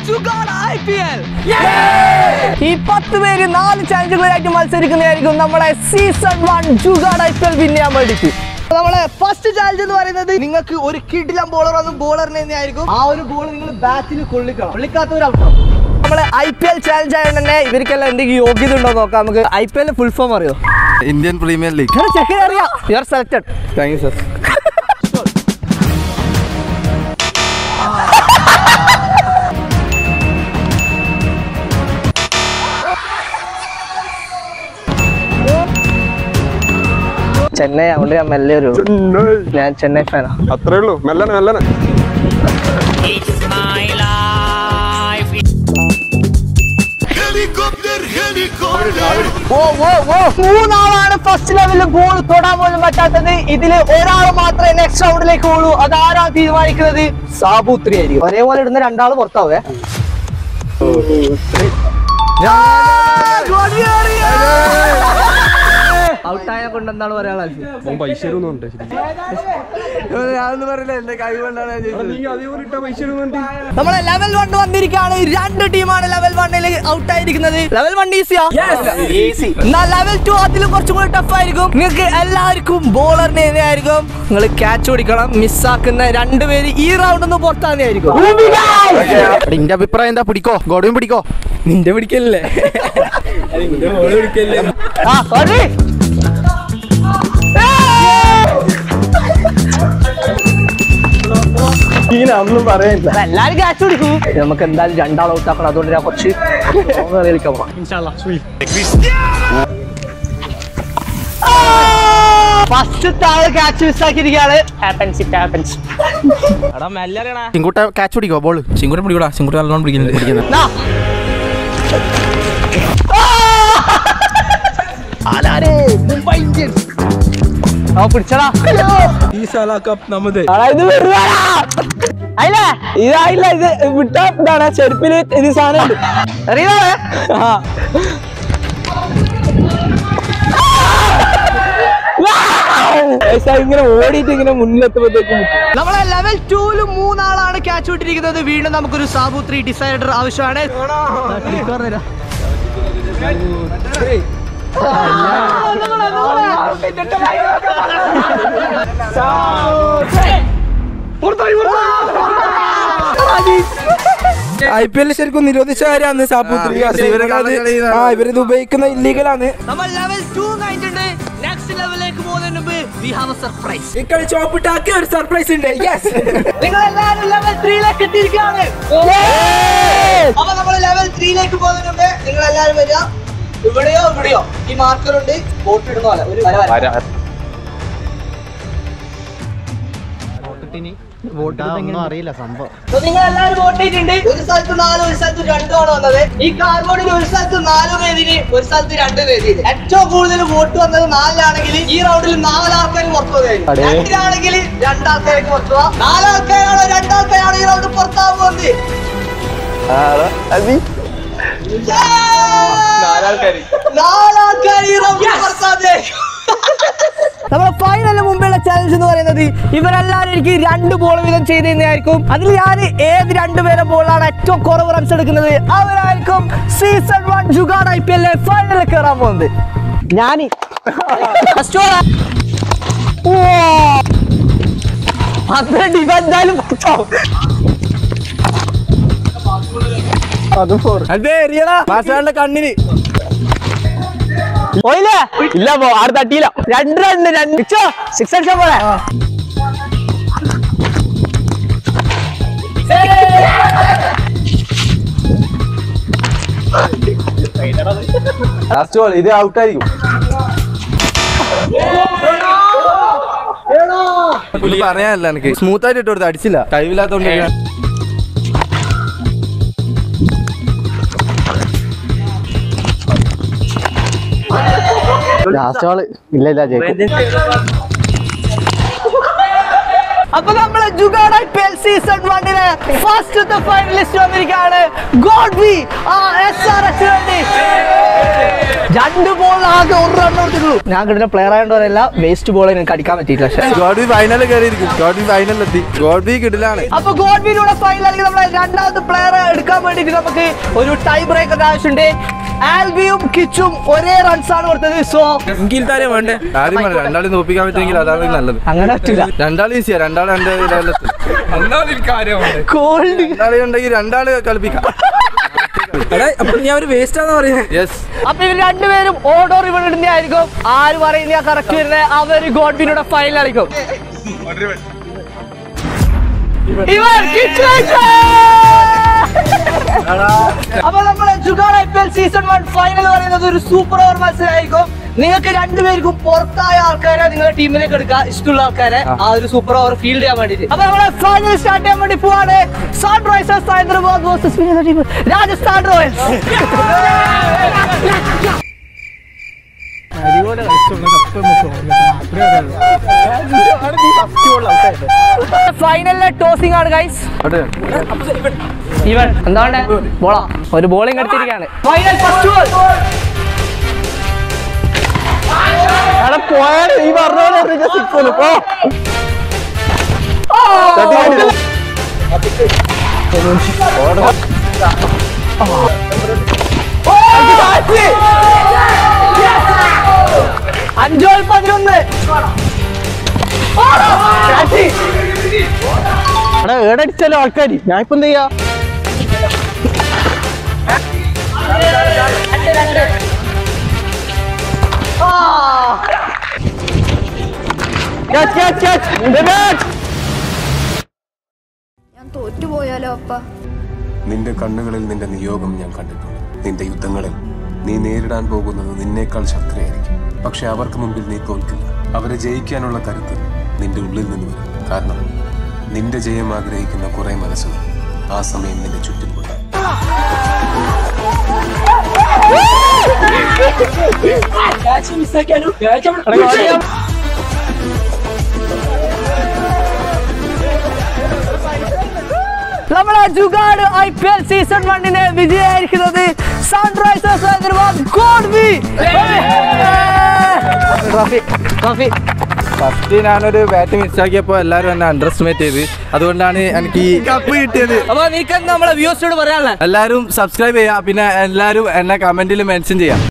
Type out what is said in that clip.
ഈ പത്ത് പേര് നാല് ചാലഞ്ചുകളായിട്ട് മത്സരിക്കുന്നതായിരിക്കും നമ്മളെ season one Jugaad I P L win ചെയ്യാൻ വേണ്ടിട്ട് നമ്മളെ ഫസ്റ്റ് ചാലഞ്ച് എന്ന് പറയുന്നത് നിങ്ങൾക്ക് ഒരു കിടിലം ബോളർ വന്ന് ബോളറിനെ തന്നെയായിരിക്കും ആ ഒരു ബോൾ നിങ്ങൾ ബാറ്റിൽ കൊള്ളിക്കണം കൊള്ളിക്കാത്തവർ ഔട്ടാവും നമ്മളെ ഐ പി എൽ ചാലഞ്ച് ആയതുകൊണ്ട് തന്നെ ഇവർക്കെല്ലാം എന്തെങ്കിലും യോഗ്യത ഉണ്ടോ എന്ന് നോക്കാം നമുക്ക് I P L full form അറിയോ ഇന്ത്യൻ പ്രീമിയർ ലീഗ് ചെക്കൻ അറിയാം you are selected thank you sir Chennai അതുകൊണ്ട് ഞാൻ മെല്ലെ ഒരു ഞാൻ ചെന്നൈ ഫാനാ അത്രേ ഉള്ളൂ മെല്ലനെ മെല്ലനെ ഓ ഓ ഓ മൂന്നാളാണ് ഫസ്റ്റ് ലെവലിൽ ബോൾ തൊടാൻ പോലും പറ്റാത്തത് ഇതില് ഒരാൾ മാത്രമേ നെക്സ്റ്റ് റൗണ്ടിലേക്ക് പോളൂ അതാരാ തീരുമാനിക്കുന്നത് സാബൂത്രി ആയിരിക്കും ഒരേപോലെ ഇടുന്ന രണ്ടാൾ പുറത്താവേ ഔട്ടായ കൊണ്ട് എന്താണ് പറയാനുള്ളത് പൈസ തരുന്നുണ്ട് നമ്മളെ ലെവൽ വൺ വന്നിരിക്കുകയാണ് രണ്ട് ടീമാണ് ലെവൽ വണ്ണിൽ ഔട്ട് ആയിരിക്കുന്നത് ലെവൽ വൺ ഈസിയാ എന്നാ ലെവൽ ടു അതിലും കുറച്ചും കൂടി ടഫ് ആയിരിക്കും നിങ്ങൾക്ക് എല്ലാവർക്കും ബോളറിന് തന്നെയായിരിക്കും നിങ്ങൾ ക്യാച്ച് പിടിക്കണം മിസ്സാക്കുന്ന രണ്ടുപേര് ഈ റൗണ്ട് ഒന്ന് പുറത്താകുന്നതായിരിക്കും നിന്റെ അഭിപ്രായം എന്താ പിടിക്കോ ഗോഡും പിടിക്കോ നിന്റെ പിടിക്കല്ലേ ആ സോറി ഒന്നും പറയാനില്ല എല്ലാരും ക്യാച്ച് പിടിക്കും നമുക്ക് എന്തായാലും രണ്ടാൾ ഔട്ട് ആക്കണം അതുകൊണ്ട് ഞാൻ കുറച്ച് long കളിക്കാൻ പോകാം ഫസ്റ്റ് താഴെ ക്യാച്ച് മിസ്സാക്കിയിരിക്കുകയാണ് ഹാപ്പൻസ് ഇറ്റ് ഹാപ്പൻസ് ചിങ്കൂട്ട ക്യാച്ച് പിടിക്കോ ബോൾ ചിങ്കുരം പിടിക്കൂടാ ചിങ്കുരം നല്ലോണം പിടിക്കുന്നില്ല പിടിക്കുന്നത് നാ. ആരാരെ? മുംബൈ ഇന്ത്യൻസ്. ആ, പിടിച്ചടാ. ഈ സാല കപ്പ് നമ്മത് ആടാ, ഇത് വെറുതെയാടാ. അയില്ലേ? ഇതായില്ല ഇത് വിട്ട ഇതാണ് ചെരുപ്പില് ഇത് സാധനം ഉണ്ട് അറിയാമേ ആ ഇങ്ങനെ ഓടിയിട്ട് ഇങ്ങനെ മുന്നിലെത്തുമ്പോഴത്തേക്കും നമ്മളെ ലെവൽ ടൂല് മൂന്നാളാണ് ക്യാച്ച് വിട്ടിരിക്കുന്നത് വീണ്ടും നമുക്കൊരു സാബു ത്രീ ഡിസൈഡർ ആവശ്യമാണ് ഐ പി എല്ലിൽ ശരിക്കും നിരോധിച്ച കാര്യമാണ് സാപ്പൂത്രി ആ ഇവരിത് ഉപയോഗിക്കുന്ന ഇല്ലീഗലാണ് നമ്മൾ ലെവൽ ടു കഴിഞ്ഞിട്ടുണ്ട് നെക്സ്റ്റ് ലെവലിലേക്ക് പോകുന്നതിന് മുമ്പ് വി ഹാവ് എ സർപ്രൈസ് ഈ കളി ചോപ്പിട്ടാക്കി ഒരു സർപ്രൈസ് ഉണ്ട് യെസ് നിങ്ങൾ എല്ലാവരും ലെവൽ ത്രീയിലേക്ക് എത്തിയിരിക്കുകയാണ് അപ്പൊ നമ്മൾ ലെവൽ ത്രീയിലേക്ക് പോകുന്നതിന് മുമ്പ് നിങ്ങൾ എല്ലാവരും വരിക ഇവിടെയോ ഇവിടെയോ ഈ മാർക്കർ ഉണ്ട് വോട്ട് ഇടുന്ന പോലെ ഒരു വര വര അപ്പൊ നിങ്ങൾ എല്ലാവരും വോട്ട് ചെയ്തിട്ടുണ്ട് ഒരു സ്ഥലത്ത് നാല് ഒരു സ്ഥലത്ത് രണ്ടുമാണ് വന്നത് ഈ കാർബോർഡിൽ ഒരു സ്ഥലത്ത് നാല് പേരിന് ഒരു സ്ഥലത്ത് രണ്ട് പേരിന് ഏറ്റവും കൂടുതൽ വോട്ട് വന്നത് നാലിലാണെങ്കിൽ ഈ റൗണ്ടിൽ നാലാൾക്കാർ പുറത്തു പോകുന്നത് രണ്ടിലാണെങ്കിൽ രണ്ടാൾക്കാർക്ക് പുറത്തു പോവാം നാലാൾക്കാരാണോ രണ്ടാൾക്കാരാണോ ഈ റൗണ്ട് പുറത്താവാൻ പോകുന്നത് നാലാൾക്കാർ ഈ റൗണ്ട് പുറത്താതെ നമ്മുടെ ഫൈനലിന് മുമ്പുള്ള ചാലഞ്ച് എന്ന് പറയുന്നത് ഇവരെല്ലാവരും എനിക്ക് രണ്ട് ബോൾ വീതം ചെയ്ത് തന്നെയായിരിക്കും അതിൽ ഞാൻ ഏത് രണ്ടുപേരെ ബോളാണ് ഏറ്റവും കുറവ് റൺസ് എടുക്കുന്നത് അവരായിരിക്കും season one Jugaad I P എല്ലിലെ ഫൈനലിൽ കയറാൻ പോകുന്നത് ഞാൻ അത്ര ഡിഫ എന്തായാലും അതെ എറിയടാ മാഷാന്റെ കണ്ണിന് പോയില്ലേ ഇല്ല പോ ആറ് തട്ടിയില്ല രണ്ട് രണ്ട് രണ്ട് സിക്സ് അടിച്ചാ പോലെ ലാസ്റ്റ് ബോൾ ഇത് ഔട്ടായിരിക്കും പറയാനല്ല എനിക്ക് സ്മൂത്ത് ആയിട്ട് ഇട്ട് കൊടുത്ത് അടിച്ചില്ല കഴിവില്ലാത്തോണ്ട് ഞാൻ- ലാസ്റ്റ് ബോൾ ഇല്ല ഇല്ല ജയിക്കും അപ്പൊ നമ്മളെ Jugaad I P L season വണ്ണിന് ഫസ്റ്റ് ഫൈനലിസ്റ്റ് വന്നിരിക്കുകയാണ് ഗോഡ് ബി ആ എസ് ആർ എച്ച് വേണ്ടി രണ്ട് ബോൾ ആകെ ഒരു റൺ കൊടുത്തിട്ടുള്ളൂ ഞാൻ കിട്ടുന്ന പ്ലെയർ ആയതുകൊണ്ടല്ല വേസ്റ്റ് ബോൾ എനിക്ക് അടിക്കാൻ പറ്റിയില്ല പക്ഷേ ഗോഡ്ബി ഫൈനൽ കയറിയിരിക്കും ഗോഡ്ബി ഫൈനലിലെത്തി ഗോഡ്ബി കിടിലാണ് അപ്പൊ ഗോഡ്വിലൂടെ ഫൈനലിൽ നമ്മളെ രണ്ടാമത്തെ പ്ലെയറെ എടുക്കാൻ വേണ്ടിട്ട് നമുക്ക് ഒരു ടൈ ബ്രേക്കർ ആവശ്യമുണ്ട് ആൽബിയും കിച്ചും ഒരേ റൺസ് ആണ് കൊടുത്തത് സോ എനിക്ക് താരം വേണ്ടേ ആരും വേണ്ട രണ്ടാളെ നോപ്പിക്കാൻ പറ്റുമെങ്കിൽ അതാണ് നല്ലത് അങ്ങനെ പറ്റില്ല രണ്ടാള് ഈസിയാ രണ്ടാള് എന്റെ ലെവലെത്തും കോൾഡ് രണ്ടാളെ ഉണ്ടെങ്കിൽ രണ്ടാള് കളിപ്പിക്കാം അപ്പൊ ഞാൻ ഒരു വേസ്റ്റ് ആണെന്ന് പറയുന്നത് യെസ് അപ്പൊ ഇവർ രണ്ടുപേരും ഓർഡർ ഇവിടെ ഇടുന്നതായിരിക്കും ആര് പറയുന്ന കറക്റ്റ് വരുന്നത് അവര് ഗോഡ്വിലൂടെ ഫൈനൽ കളിക്കും ഇവർ കിച്ചു അപ്പൊ നമ്മളെ Jugaad I P L season one final പറയുന്നത് ഒരു സൂപ്പർ ഓവർ മത്സരമായിരിക്കും നിങ്ങൾക്ക് രണ്ടുപേർക്കും പുറത്തായ ആൾക്കാരെ നിങ്ങളുടെ ടീമിലേക്ക് എടുക്കുക ഇഷ്ടമുള്ള ആൾക്കാരെ ആ ഒരു സൂപ്പർ ഓവർ ഫീൽഡ് ചെയ്യാൻ വേണ്ടിട്ട് അപ്പൊ നമ്മളെ ഫൈനൽ സ്റ്റാർട്ട് ചെയ്യാൻ വേണ്ടി പോവാണ് Sunrisers Hyderabad versus team Rajasthan Royals ഫൈനലിലെ ടോസിംഗ് ആണ് ഗൈസ് ഇവൻ എന്താണ് ബോളാ ഒരു ബോളിംഗ് എടുത്തിരിക്കുകയാണ് ഫൈനൽ ഫസ്റ്റ് ബോൾ പോയാലും ഈ പറഞ്ഞ പോലെ സിക്സ് പോ അഞ്ചോൾ പതിനൊന്ന് എടാ ഏടടിച്ചാലോ ആൾക്കാര് ഞാൻ ഇപ്പൊ എന്ത് ചെയ്യാ Catch, catch, catch! The catch! ഞാൻ തോറ്റുപോയാലോ അപ്പ നിന്റെ കണ്ണുകളിൽ നിന്റെ നിയോഗം ഞാൻ കണ്ടിട്ടുണ്ട് നിന്റെ യുദ്ധങ്ങളിൽ നീ നേരിടാൻ പോകുന്നത് നിന്നേക്കാൾ ശക്തിയായിരിക്കും പക്ഷെ അവർക്ക് മുമ്പിൽ നീ തോൽക്കില്ല അവരെ ജയിക്കാനുള്ള കരുത്ത് നിന്റെ ഉള്ളിൽ നിന്ന് വരും കാരണം നിന്റെ ജയം ആഗ്രഹിക്കുന്ന കുറെ മനസ്സുകൾ ആ സമയം നിന്റെ ചുറ്റിലുണ്ട് നമ്മളെ Jugaad I P L season വണ്ണിന് വിജയായിരിക്കുന്നത് സൺറൈസേഴ്സ് ഹൈദരാബാദ് ഗോഡ്വി ട്രോഫി ട്രോഫി ഫസ്റ്റ് ഞാനൊരു ബാറ്റ് മിസ്സാക്കിയപ്പോ എല്ലാരും എന്നെ അണ്ടർ എസ്റ്റിമേറ്റ് ചെയ്ത് അതുകൊണ്ടാണ് എനിക്ക് ഈ കപ്പ് കിട്ടിയത് അപ്പൊ നിനക്ക് നമ്മളെ വ്യൂസിനോട് പറയാനുള്ളത് എല്ലാരും സബ്സ്ക്രൈബ് ചെയ്യാം പിന്നെ എല്ലാരും എന്നെ കമന്റിൽ മെൻഷൻ ചെയ്യാം